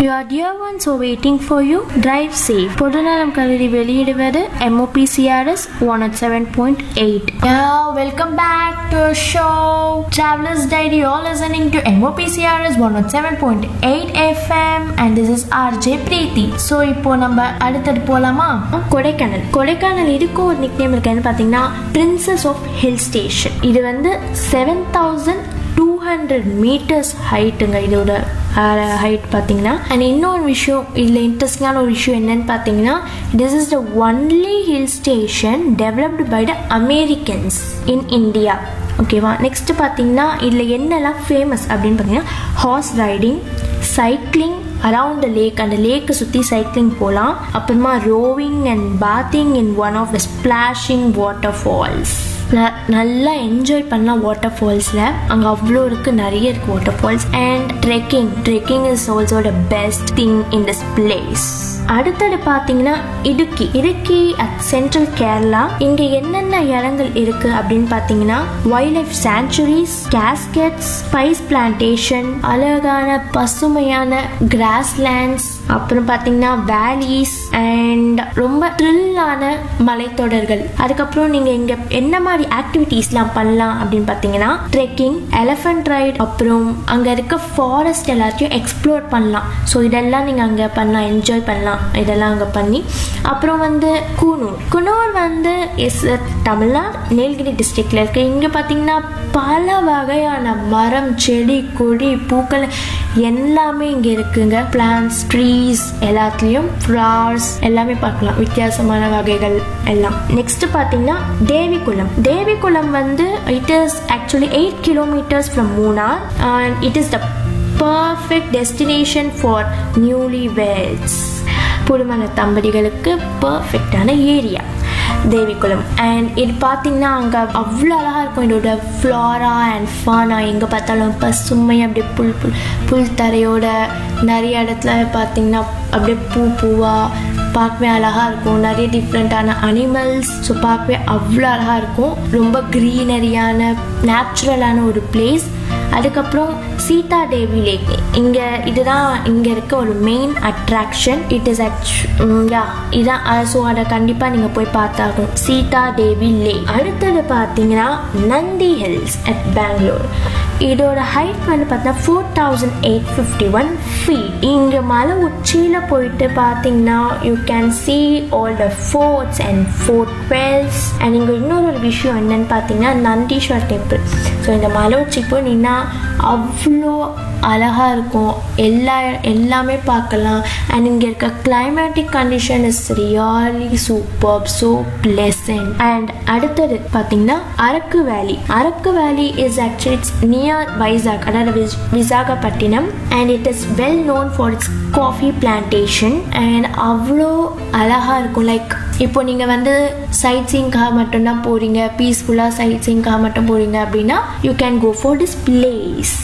Your dear ones are waiting for you. Drive safe. பொதுநலம் கருதி வெளியிடுவது MOPCRS 107.8. Yeah, welcome back to our show. Travelers Diary. You're listening to MOPCRS 107.8 FM and this is RJ Preeti. So இப்போ நம்ம அடுத்தது போலாமா கொடைக்கானல் கொடைக்கானல் இதுக்கும் ஒரு nickname இருக்குன்னு பார்த்தீங்கன்னா பிரின்சஸ் ஆஃப் ஹில் ஸ்டேஷன் இது வந்து seven thousand two hundred metres ஹைட்டுங்க இதோட ஹைட் பார்த்தீங்கன்னா அண்ட் இன்னொரு விஷயம் இதில் இன்ட்ரெஸ்டிங்கான ஒரு விஷயம் என்னன்னு பார்த்தீங்கன்னா this is the only hill station developed by the Americans in India ஓகேவா நெக்ஸ்ட் பார்த்தீங்கன்னா இதில் என்னெல்லாம் ஃபேமஸ் அப்படின்னு பார்த்தீங்கன்னா horse riding cycling around the lake அந்த லேக்கை சுற்றி சைக்கிளிங் போகலாம் அப்புறமா rowing and bathing in one of the splashing waterfalls நல்லா என்ஜாய் பண்ணலாம் வாட்டர் ஃபால்ஸில் அங்கே அவ்வளோ இருக்குது நிறைய இருக்குது waterfalls and trekking trekking is also the best thing in this place அடுத்தது பார்த்தீங்கன்னா இடுக்கி இடுக்கி அட் சென்ட்ரல் கேரளா இங்க என்னென்ன இடங்கள் இருக்கு அப்படின்னு பார்த்தீங்கன்னா wildlife sanctuaries cascades spice plantation அழகான பசுமையான கிராஸ்லேண்ட்ஸ் அப்புறம் பார்த்தீங்கன்னா வேலிஸ் அண்ட் ரொம்ப த்ரில்லான மலைத்தொடர்கள் அதுக்கப்புறம் நீங்க இங்க என்ன மாதிரி ஆக்டிவிட்டீஸ்லாம் பண்ணலாம் அப்படின்னு பார்த்தீங்கன்னா ட்ரெக்கிங் எலஃபண்ட் ரைட் அப்புறம் அங்க இருக்க ஃபாரஸ்ட் எல்லாத்தையும் எக்ஸ்ப்ளோர் பண்ணலாம் ஸோ இதெல்லாம் நீங்க அங்க பண்ணலாம் என்ஜாய் பண்ணலாம் இதெல்லாம் அங்கே பண்ணி அப்புறம் வந்து கூனூர் குனூர் வந்து எஸ் தமிழ்நாடு நீலகிரி டிஸ்ட்ரிக்ட்ல இருக்கு இங்கே பார்த்தீங்கன்னா பல வகையான மரம் செடி கொடி பூக்கள் எல்லாமே இங்கே இருக்குங்க பிளான்ஸ் ட்ரீஸ் எல்லாத்துலேயும் ஃப்ளவர்ஸ் எல்லாமே பார்க்கலாம் வித்தியாசமான வகைகள் எல்லாம் நெக்ஸ்ட் பார்த்தீங்கன்னா தேவிக்குளம் தேவிக்குளம் வந்து it is actually eight kilometres from Munnar and it is the perfect destination for newly weds புதுமண தம்பதிகளுக்கு பர்ஃபெக்டான ஏரியா தேவிக்குளம் அண்ட் இது பார்த்தீங்கன்னா அங்கே அவ்வளோ அழகாக இருக்கும் இதோட ஃப்ளாரா அண்ட் ஃபானா எங்கே பார்த்தாலும் பசுமை அப்படியே புல் புல் புல் தரையோட நிறைய இடத்துல பார்த்தீங்கன்னா அப்படியே பூ பூவாக பார்க்கவே அழகாக இருக்கும் நிறைய டிஃப்ரெண்ட்டான அனிமல்ஸ் ஸோ பார்க்கவே அவ்வளோ அழகாக இருக்கும் ரொம்ப க்ரீனரியான நேச்சுரலான ஒரு பிளேஸ் அதுக்கப்புறம் சீதா தேவி லேக் இங்கே இதுதான் இங்கே இருக்க ஒரு main attraction it is yeah இதான் ஸோ அதை கண்டிப்பாக நீங்கள் போய் பார்த்தாகணும் சீதா தேவி லேக் அடுத்தது பார்த்தீங்கன்னா நந்தி ஹில்ஸ் அட் பெங்களூர் இதோட ஹைட் வந்து பார்த்தீங்கன்னா four thousand eight fifty one feet இங்கே மலை உச்சியில் போயிட்டு பார்த்தீங்கன்னா you can see all the forts and fort wells and இங்கே இன்னொரு ஒரு விஷயம் என்னன்னு பார்த்தீங்கன்னா நந்தீஸ்வர் டெம்பிள் ஸோ இந்த மலை உச்சிக்கு போய் நின்னா அவ்வளோ அழகாக இருக்கும் எல்லா எல்லாமே பார்க்கலாம் அண்ட் இங்கே இருக்க climatic condition is really super so pleasant and அடுத்தது பார்த்தீங்கன்னா Araku valley Araku valley is actually it's near Vizag அதாவது Visakhapatnam and it is well known for its coffee plantation and அவ்வளோ அழகாக இருக்கும் லைக் இப்போ நீங்கள் வந்து சைட் சீங்காக மட்டும்தான் போகிறீங்க பீஸ்ஃபுல்லாக சைட் சீங்காக மட்டும் போகிறீங்க அப்படின்னா you can go for this place